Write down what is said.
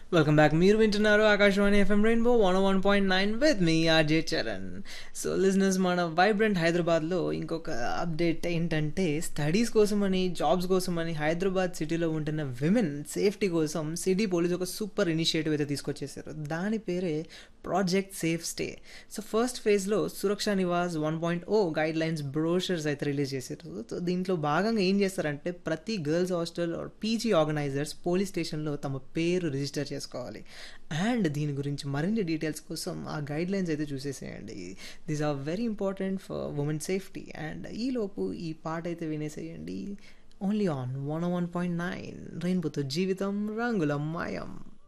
welcome back మీరు వింటున్నారు Akashvani FM rainbow one one point nine with మీ ఆర్జే చరణ్ సో లిజినెస్ మన వైబ్రెంట్ హైదరాబాద్లో ఇంకొక అప్డేట్ ఏంటంటే స్టడీస్ కోసమని జాబ్స్ కోసమని హైదరాబాద్ సిటీలో ఉంటున్న విమెన్ సేఫ్టీ కోసం సిటీ పోలీస్ ఒక సూపర్ ఇనిషియేటివ్ అయితే తీసుకొచ్చేసారు దాని పేరే project safe stay so first ఫేజ్లో Suraksha Nivas one point O guidelines brochures అయితే రిలీజ్ చేశారు సో దీంట్లో భాగంగా ఏం చేస్తారంటే ప్రతి girls hostel PG organisers police స్టేషన్లో తమ పేరు రిజిస్టర్ చేసుకోవాలి అండ్ దీని గురించి మరిన్ని డీటెయిల్స్ కోసం ఆ గైడ్ లైన్స్ అయితే చూసేసేయండి these are very important for women safety and ఈలోపు ఈ పాట అయితే వినేసేయండి only on one one point nine రెయిన్బోతో జీవితం రంగుల మాయం